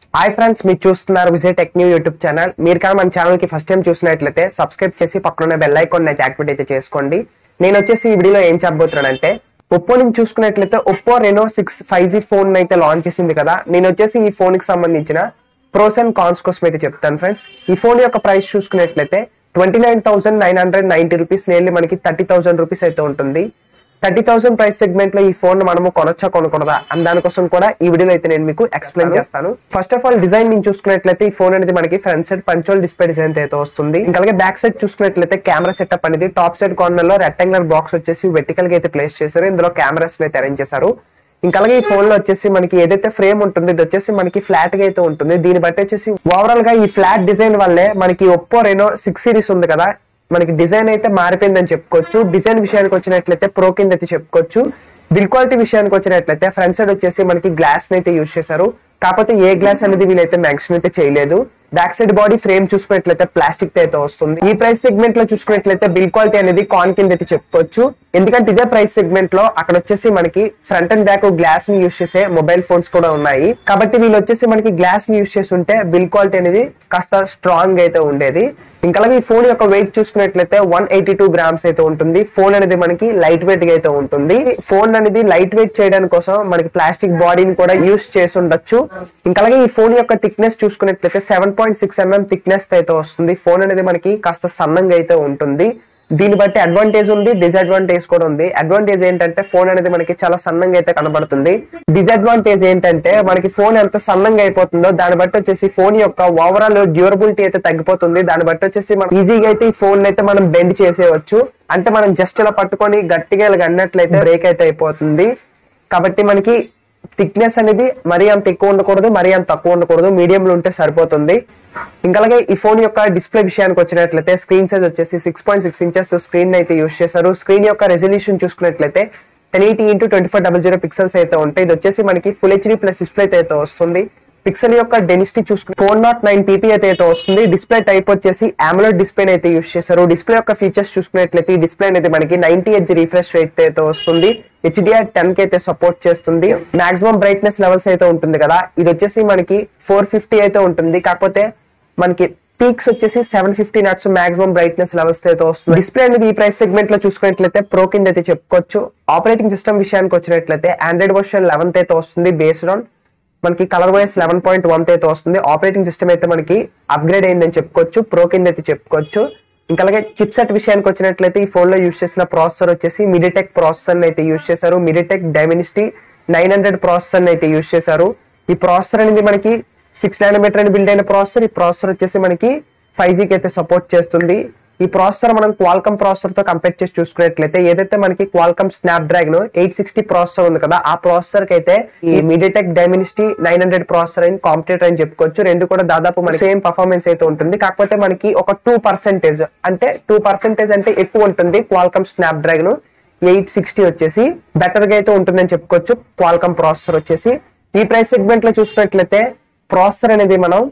hi friends మీరు చూస్తున్నారు Vijay tech new YouTube channel మీరు కానీ మన ఛానల్ కి ఫస్ట్ టైం చూసినట్లయితే సబ్స్క్రైబ్ చేసి పక్కన బెల్ ఐకాన్ అయితే యాక్టివేట్ అయితే చేసుకోండి నేను వచ్చేసి ఈ వీడియోలో ఏం చెప్పబోతున్నానంటే ఒప్పో నుంచి చూసుకున్నట్లయితే Oppo Reno six five G phone అయితే లాంచ్ చేసింది కదా నేను వచ్చేసి ఈ ఫోన్ కి సంబంధించిన ప్రోస్ అండ్ కాన్స్ కోసం అయితే చెప్తాను ఫ్రెండ్స్ ఈ ఫోన్ యొక్క ప్రైస్ చూసుకున్నట్లయితే twenty nine thousand nine hundred ninety rupees nearly మనకి థర్టీ థౌసండ్ రూపీస్ అయితే ఉంటుంది థర్టీ థౌసండ్ ప్రైస్ సెగ్మెంట్ లో ఈ ఫోన్ మనము కొనొచ్చా కొనకూడదా అని దానికోసం కూడా ఈ వీడియోలో అయితే నేను మీకు ఎక్స్ప్లెయిన్ చేస్తాను ఫస్ట్ ఆఫ్ ఆల్ డిజైన్ నేను చూసుకున్నట్లయితే ఈ ఫోన్ అనేది మనకి front side punch hole display design అయితే వస్తుంది ఇంకా అలాగే బ్యాక్ సైడ్ చూసుకున్నట్లయితే కెమెరా సెటప్ అనేది టాప్ సైడ్ కార్నర్ లో రెక్టాంగులర్ బాక్స్ వచ్చేసి వెర్టికల్ గా అయితే ప్లేస్ చేశారు ఇందులో కెమెరాస్ అయితే అరేంజ్ చేశారు ఇంకా అలాగే ఈ ఫోన్ లో వచ్చేసి మనకి ఏదైతే ఫ్రేమ్ ఉంటుందో ఇది వచ్చేసి మనకి ఫ్లాట్ గా అయితే ఉంటుంది దీన్ని బట్టి వచ్చేసి ఓవరాల్ గా ఈ ఫ్లాట్ డిజైన్ వల్లే మనకి ఒప్పో రెనో సిక్స్ సిరీస్ ఉంది కదా మనకి డిజైన్ అయితే మారిపోయిందని చెప్పుకోవచ్చు డిజైన్ విషయానికి వచ్చినట్లయితే ప్రో కింద అయితే చెప్పుకోవచ్చు బిల్ క్వాలిటీ విషయానికి వచ్చినట్లయితే ఫ్రంట్ సైడ్ వచ్చేసి మనకి గ్లాస్ అయితే యూజ్ చేశారు కాకపోతే ఏ గ్లాస్ అనేది వీళ్ళైతే మెన్షన్ అయితే చేయలేదు బ్యాక్ సైడ్ బాడీ ఫ్రేమ్ చూసుకున్నట్లయితే ప్లాస్టిక్ అయితే వస్తుంది ఈ ప్రైస్ సెగ్మెంట్ లో చూసుకున్నట్లయితే బిల్ క్వాలిటీ అనేది కాన్ కింద అయితే చెప్పుకోవచ్చు ఎందుకంటే ఇదే ప్రైస్ సెగ్మెంట్ లో అక్కడ వచ్చేసి మనకి ఫ్రంట్ అండ్ బ్యాక్ గ్లాస్ ని యూజ్ చేసే మొబైల్ ఫోన్స్ కూడా ఉన్నాయి కాబట్టి వీళ్ళు వచ్చేసి మనకి గ్లాస్ ని యూజ్ చేసి ఉంటే బిల్ క్వాలిటీ అనేది కాస్త స్ట్రాంగ్ అయితే ఉండేది ఇంకా అలాగే ఈ ఫోన్ యొక్క వెయిట్ చూసుకున్నట్లయితే వన్ ఎయిటీ టూ గ్రామ్స్ అయితే ఉంటుంది ఫోన్ అనేది మనకి లైట్ వెయిట్ గా అయితే ఉంటుంది ఫోన్ అనేది లైట్ వెయిట్ చేయడానికి కోసం మనకి ప్లాస్టిక్ బాడీని కూడా యూస్ చేసి ఉండొచ్చు ఇంకా అలాగే ఈ ఫోన్ యొక్క థిక్నెస్ చూసుకున్నట్లయితే seven point six mm thickness అయితే వస్తుంది ఫోన్ అనేది మనకి కాస్త సన్నంగా అయితే ఉంటుంది దీన్ని బట్టి అడ్వాంటేజ్ ఉంది డిసడ్వాంటేజ్ కూడా ఉంది అడ్వాంటేజ్ ఏంటంటే ఫోన్ అనేది మనకి చాలా సన్నంగా అయితే కనబడుతుంది డిసడ్వాంటేజ్ ఏంటంటే మనకి ఫోన్ ఎంత సన్నంగా అయిపోతుందో దాన్ని బట్టి వచ్చేసి ఫోన్ యొక్క ఓవరాల్ డ్యూరబిలిటీ అయితే తగ్గిపోతుంది దాన్ని బట్టి వచ్చేసి మనం ఈజీగా అయితే ఈ ఫోన్ అయితే మనం బెండ్ చేసేయవచ్చు అంటే మనం జస్ట్ ఇలా పట్టుకొని గట్టిగా ఇలా అన్నట్లయితే బ్రేక్ అయితే అయిపోతుంది కాబట్టి మనకి థిక్నెస్ అనేది మరీ అంత ఎక్కువ ఉండకూడదు మరీ అంత తక్కువ ఉండకూడదు మీడియం లో ఉంటే సరిపోతుంది ఇంకా అలాగే ఈ ఫోన్ యొక్క డిస్ప్లే విషయానికి వచ్చినట్లయితే స్క్రీన్ సైజ్ వచ్చేసి six point six inches screen అయితే యూస్ చేశారు స్క్రీన్ యొక్క రెజల్యూషన్ చూసుకున్నట్లయితే ten eighty into twenty four double zero pixels అయితే ఉంటాయి ఇది వచ్చేసి మనకి ఫుల్ హెచ్డీ ప్లస్ డిస్ప్లే అయితే వస్తుంది పిక్సెల్ యొక్క డెన్సిటీ చూసుకుని ఫోర్ నాట్ నైన్ పీపీ అయితే అయితే వస్తుంది డిస్ప్లే టైప్ వచ్చేసి AMOLED డిస్ప్లే అయితే యూస్ చేశారు డిస్ప్లే యొక్క ఫీచర్స్ చూసుకున్నట్లయితే ఈ డిస్ప్లే అనేది మనకి నైన్టీ హెచ్ రిఫ్రెష్ రేట్ అయితే వస్తుంది హెచ్డిఆర్ టెన్ కి అయితే సపోర్ట్ చేస్తుంది మాక్సిమం బ్రైట్నెస్ లెవెల్స్ అయితే ఉంటుంది కదా ఇది వచ్చేసి మనకి ఫోర్ ఫిఫ్టీ అయితే ఉంటుంది కాకపోతే మనకి పీక్స్ వచ్చేసి seven fifty nits maximum brightness levels అయితే వస్తుంది డిస్ప్లే అనేది ఈ ప్రైస్ సెగ్మెంట్ లో చూసుకున్నట్లయితే ప్రో కింద అయితే చెప్పుకోవచ్చు ఆపరేటింగ్ సిస్టమ్ విషయానికి వచ్చినట్లయితే ఆండ్రాయిడ్ వర్షన్ లెవెన్త్ అయితే వస్తుంది బేస్డ్ ఆన్ మనకి ColorOS eleven point one అయితే వస్తుంది ఆపరేటింగ్ సిస్టమ్ అయితే మనకి అప్గ్రేడ్ అయిందని చెప్పుకోవచ్చు ప్రో కింద అయితే చెప్పుకోవచ్చు ఇంకా అలాగే చిప్ సెట్ విషయానికి వచ్చినట్లయితే ఈ ఫోన్ లో యూస్ చేసిన ప్రాసెసర్ వచ్చేసి మిడిటెక్ ప్రాసెసర్ అయితే యూస్ చేశారు MediaTek Dimensity nine hundred processor అయితే యూస్ చేశారు ఈ ప్రాసెసర్ అనేది మనకి సిక్స్ నానోమీటర్ అని బిల్డ్ అయిన ప్రాసెసర్ ఈ ప్రాసెసర్ వచ్చేసి మనకి ఫైవ్ జీకి అయితే సపోర్ట్ చేస్తుంది ఈ ప్రాసెసర్ మనం క్వాల్కమ్ ప్రాసెసర్ తో కంపేర్ చేసి చూసుకున్నట్లయితే ఏదైతే మనకి Qualcomm Snapdragon eight sixty processor ఉంది కదా ఆ ప్రాసెసర్ కి అయితే ఈ MediaTek Dimensity nine hundred processor అని కాంపిటేటర్ అని చెప్పుకోవచ్చు రెండు కూడా దాదాపు మనకి సేమ్ పర్ఫార్మెన్స్ అయితే ఉంటుంది కాకపోతే మనకి ఒక టూ పర్సెంటేజ్ అంటే టూ పర్సెంటేజ్ అంటే ఎక్కువ ఉంటుంది Qualcomm Snapdragon eight sixty వచ్చేసి బెటర్ గా అయితే ఉంటుందని చెప్పుకోవచ్చు క్వాల్కమ్ ప్రాసెసర్ వచ్చేసి ఈ ప్రైస్ సెగ్మెంట్ లో చూసుకున్నట్లయితే ప్రాసెసర్ అనేది మనం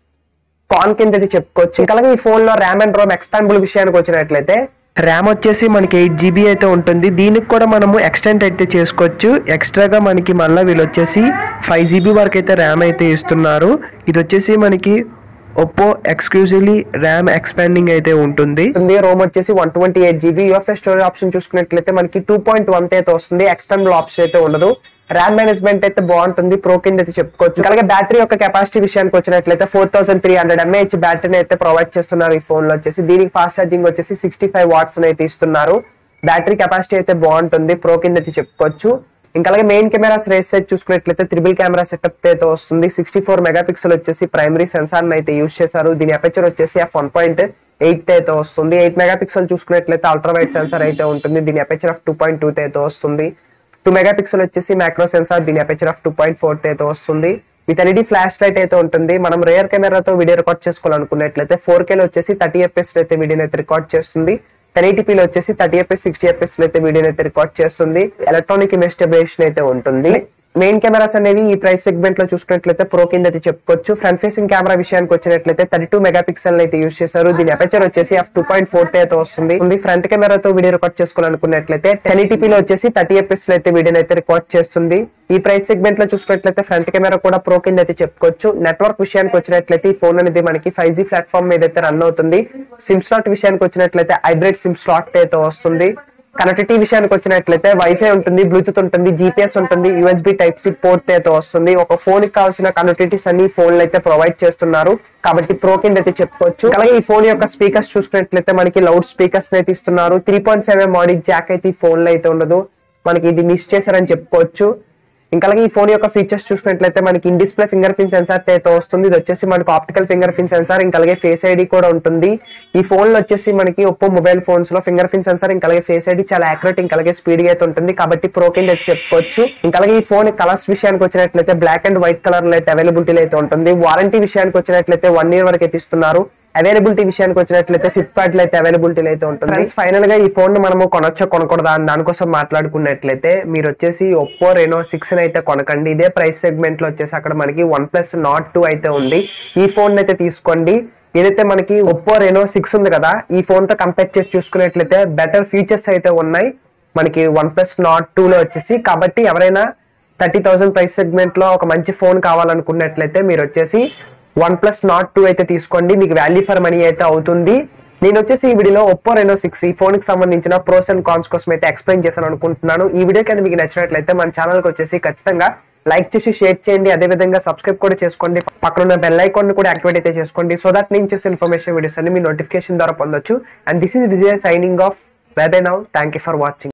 కాన్ కింద అయితే చెప్పుకోవచ్చు ఇంకా అలాగే ఈ ఫోన్ లో ర్యామ్ అండ్ రోమ్ ఎక్స్పాండబుల్ విషయానికి వచ్చినట్లయితే ర్యామ్ వచ్చేసి మనకి ఎయిట్ జీబీ అయితే ఉంటుంది దీనికి కూడా మనము ఎక్స్టెండ్ అయితే చేసుకోవచ్చు ఎక్స్ట్రాగా మనకి మళ్ళీ వీళ్ళు వచ్చేసి ఫైవ్ జీబీ వరకు అయితే ర్యామ్ అయితే ఇస్తున్నారు ఇది వచ్చేసి మనకి ఒప్పో ఎక్స్క్లూజివ్లీ ర్యామ్ ఎక్స్పాండింగ్ అయితే ఉంటుంది రోమ్ వచ్చేసి one twenty eight GB UFS storage option చూసుకున్నట్లయితే మనకి టూ పాయింట్ వన్ అయితే వస్తుంది ఎక్స్పాండబుల్ ఆప్షన్ అయితే ఉండదు ర్యామ్ మేనేజ్మెంట్ అయితే బాగుంటుంది ప్రో కింద అయితే చెప్పుకోవచ్చు అలాగే బ్యాటరీ యొక్క కెపాసిటీ విషయానికి వచ్చినట్లయితే four thousand three hundred mAh బ్యాటరీని అయితే ప్రొవైడ్ చేస్తున్నారు ఈ ఫోన్ లో వచ్చేసి దీనికి ఫాస్ట్ ఛార్జింగ్ వచ్చేసి సిక్స్టీ ఫైవ్ వాట్స్ అయితే ఇస్తున్నారు బ్యాటరీ కెపాసిటీ అయితే బాగుంటుంది ప్రో కింద అయితే చెప్పుకోవచ్చు ఇంకా అలాగే మెయిన్ కెమెరాస్ రేస్ సెట్ చూసుకున్నట్లయితే త్రిబుల్ కెమెరా సెటప్ అయితే వస్తుంది సిక్స్టీ ఫోర్ మెగాపిక్సెల్ వచ్చేసి ప్రైమరీ సెన్సార్ అయితే యూస్ చేశారు దీని అపెచర్ వచ్చేసి ఎఫ్ వన్ పాయింట్ ఎయిట్ అయితే వస్తుంది ఎయిట్ మెగాపిక్సెల్ చూసుకున్నట్లయితే అల్ట్రా వైడ్ సెన్సార్ అయితే ఉంటుంది దీని aperture of two point two అయితే వస్తుంది టూ మెగాపిక్సెల్ వచ్చేసి మైక్రో సెన్సార్ దీని aperture of two point four అయితే వస్తుంది విత్ ఎల్ఈడి ఫ్లాష్ లైట్ అయితే ఉంటుంది మనం రేర్ కెమెరాతో వీడియో రికార్డ్ చేసుకోవాలనుకున్నట్లయితే ఫోర్ కేలో వచ్చేసి థర్టీ ఎఫ్ఎస్ అయితే వీడియోని అయితే రికార్డ్ చేస్తుంది టెన్ ఎయిటీపీలో వచ్చేసి థర్టీ ఎఫ్ఎస్ సిక్స్టీ ఎఫ్ఎస్ అయితే వీడియోని అయితే రికార్డ్ చేస్తుంది ఎలక్ట్రానిక్ ఇన్వెస్టిగేషన్ అయితే ఉంటుంది మెయిన్ కెమెరాస్ అనేవి ఈ ప్రైస్ సెగ్మెంట్ లో చూసుకున్నట్లయితే ప్రో కింద అయితే చెప్పుకోవచ్చు ఫ్రంట్ ఫేసింగ్ కెమెరా విషయానికి వచ్చినట్లయితే థర్టీ టూ మెగా పిక్సెల్ అయితే యూస్ చేశారు దీని అపెచర్ వచ్చేసి ఎఫ్ టూ పాయింట్ ఫోర్ అయితే వస్తుంది ఉంది ఫ్రంట్ కెమెరాతో వీడియో రికార్డ్ చేసుకోవాలనుకున్నట్లయితే టెన్ లో వచ్చేసి థర్టీ ఎఫ్ఎస్ లో అయితే వీడియోని అయితే రికార్డ్ చేస్తుంది ఈ ప్రైస్ సెగ్మెంట్ లో చూసుకున్నట్లయితే ఫ్రంట్ కెమెరా కూడా ప్రో కింద అయితే చెప్పుకోవచ్చు నెట్వర్క్ విషయానికి వచ్చినట్లయితే ఈ ఫోన్ అనేది మనకి ఫైవ్ జీ ప్లాట్ఫామ్ మీద అయితే రన్ అవుతుంది సిమ్ స్లాట్ విషయానికి వచ్చినట్లయితే హైబ్రిడ్ సిమ్ స్లాట్ అయితే వస్తుంది కనెక్టివిటీ విషయానికి వచ్చినట్లయితే వైఫై ఉంటుంది బ్లూటూత్ ఉంటుంది జీపీఎస్ ఉంటుంది యూఎస్బి టైప్ సి పోర్ట్ అయితే వస్తుంది ఒక ఫోన్ కి కావాల్సిన కనెక్టివిటీస్ అన్ని ఫోన్లు అయితే ప్రొవైడ్ చేస్తున్నారు కాబట్టి ప్రో కింద అయితే చెప్పుకోవచ్చు అలాగే ఈ ఫోన్ యొక్క స్పీకర్స్ చూసుకున్నట్లయితే మనకి లౌడ్ స్పీకర్స్ అయితే ఇస్తున్నారు త్రీ పాయింట్ ఫైవ్ ఎంఆడి జాక్ అయితే ఈ ఫోన్ లో అయితే ఉండదు మనకి ఇది మిస్ చేశారని చెప్పుకోవచ్చు ఇంకా అలాగే ఈ ఫోన్ యొక్క ఫీచర్స్ చూసుకున్నట్లయితే మనకి in display fingerprint sensor అయితే వస్తుంది ఇది వచ్చేసి మనకి ఆప్టికల్ ఫింగర్ ప్రింట్ సెన్సార్ ఇంకా అలాగే ఫేస్ ఐడి కూడా ఉంటుంది ఈ ఫోన్ లో వచ్చేసి మనకి ఒప్పో మొబైల్ ఫోన్స్ లో ఫింగర్ ప్రింట్ సెన్సార్ ఇంకా అలాగే ఫేస్ ఐడి చాలా యాక్యురేట్ ఇంకా అలాగే స్పీడ్ గా అయితే ఉంటుంది కాబట్టి ప్రో కింద అయితే చెప్పుకోవచ్చు ఇంకా అలాగే ఈ ఫోన్ కలర్స్ విషయానికి వచ్చినట్లయితే బ్లాక్ అండ్ వైట్ కలర్ లో అయితే అవైలబిలిటీ అయితే ఉంటుంది వారంటీ విషయానికి వచ్చినట్లయితే వన్ ఇయర్ వరకు అయితే ఇస్తున్నారు అవైలబిలిటీ విషయానికి వచ్చినట్లయితే ఫ్లిప్కార్ట్ లో అయితే అవైలబిలిటీ అయితే ఉంటుంది ఫ్రెండ్స్ ఫైనల్ గా ఈ ఫోన్ మనము కొనొచ్చా కొనకూడదా అని దానికోసం మాట్లాడుకున్నట్లయితే మీరు వచ్చేసి ఒప్పో రెనో సిక్స్ అయితే కొనకండి ఇదే ప్రైస్ సెగ్మెంట్ లో వచ్చేసి అక్కడ మనకి వన్ ప్లస్ నాట్ టూ అయితే ఉంది ఈ ఫోన్ అయితే తీసుకోండి ఏదైతే మనకి ఒప్పో రెనో సిక్స్ ఉంది కదా ఈ ఫోన్ తో కంపేర్ చేసి చూసుకున్నట్లయితే బెటర్ ఫీచర్స్ అయితే ఉన్నాయి మనకి వన్ ప్లస్ నాట్ టూ లో వచ్చేసి కాబట్టి ఎవరైనా థర్టీ థౌసండ్ ప్రైస్ సెగ్మెంట్ లో ఒక మంచి ఫోన్ కావాలనుకున్నట్లయితే మీరు వచ్చేసి వన్ ప్లస్ నాట్ టూ అయితే తీసుకోండి మీకు వాల్యూ ఫర్ మనీ అయితే అవుతుంది నేను వచ్చేసి ఈ వీడియోలో ఒప్పో రెనో సిక్స్ ఈ ఫోన్ కి సంబంధించిన ప్రోస్ అండ్ కాన్స్ కోసం అయితే ఎక్స్ప్లెయిన్ చేశాను అనుకుంటున్నాను ఈ వీడియో కానీ మీకు నచ్చినట్లయితే మన ఛానల్ కి వచ్చేసి ఖచ్చితంగా లైక్ చేసి షేర్ చేయండి అదే విధంగా సబ్స్క్రైబ్ కూడా చేసుకోండి పక్కన ఉన్న బెల్ ఐకాన్ కూడా యాక్టివేట్ అయితే చేసుకోండి సో దట్ నేను చేసే ఇన్ఫర్మేషన్ వీడియోస్ అన్ని మీ నోటిఫికేషన్ ద్వారా పొందొచ్చు and this is Vijay signing off bye bye now thank you for watching